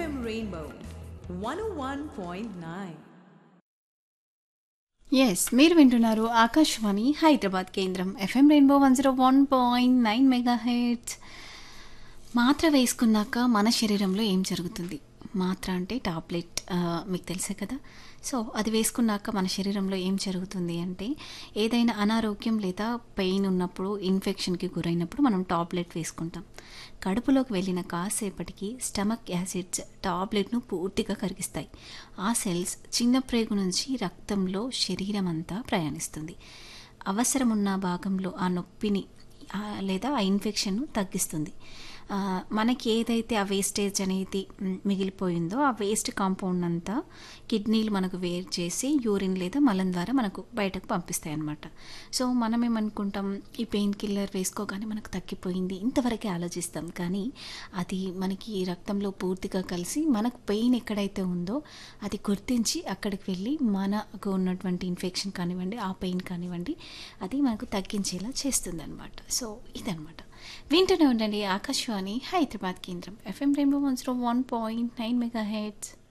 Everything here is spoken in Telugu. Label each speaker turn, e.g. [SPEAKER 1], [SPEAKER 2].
[SPEAKER 1] FM Rainbow 101.9.
[SPEAKER 2] ఎస్ మీరు వింటున్నారు ఆకాశవాణి హైదరాబాద్ కేంద్రం FM rainbow one zero one point nine mega heads మాత్ర వేసుకున్నాక మన శరీరంలో ఏం జరుగుతుంది మాత్ర అంటే టాబ్లెట్ ఆ, మీకు తెలుసే కదా సో అది వేసుకున్నాక మన శరీరంలో ఏం జరుగుతుంది అంటే ఏదైనా అనారోగ్యం లేదా పెయిన్ ఉన్నప్పుడు ఇన్ఫెక్షన్కి గురైనప్పుడు మనం టాబ్లెట్ వేసుకుంటాం కడుపులోకి వెళ్ళిన కాసేపటికి స్టమక్ యాసిడ్స్ టాబ్లెట్ను పూర్తిగా కరిగిస్తాయి ఆ సెల్స్ చిన్న ప్రేగు నుంచి రక్తంలో శరీరం అంతా ప్రయాణిస్తుంది అవసరమున్న భాగంలో ఆ నొప్పిని ఆ, లేదా ఆ ఇన్ఫెక్షన్ను తగ్గిస్తుంది ఆ, మనకి ఏదైతే ఆ వేస్టేజ్ అనేది మ్, మిగిలిపోయిందో ఆ వేస్ట్ కాంపౌండ్ అంతా కిడ్నీలు మనకు వేరు చేసి యూరిన్ లేదా మలం ద్వారా మనకు బయటకు పంపిస్తాయి అన్నమాట సో మనం ఏమనుకుంటాం ఈ పెయిన్ కిల్లర్ వేసుకోగానే మనకు తగ్గిపోయింది ఇంతవరకే ఆలోచిస్తాం కానీ అది మనకి రక్తంలో పూర్తిగా కలిసి మనకు పెయిన్ ఎక్కడైతే ఉందో అది గుర్తించి అక్కడికి వెళ్ళి మనకు ఉన్నటువంటి ఇన్ఫెక్షన్ కానివ్వండి ఆ పెయిన్ కానివ్వండి అది మనకు తగ్గించేలా చేస్తుంది అనమాట సో ఇదనమాట వింటూనే ఉండండి ఆకాశవాణి హైదరాబాద్ కేంద్రం FM rainbow one zero one point nine mega heads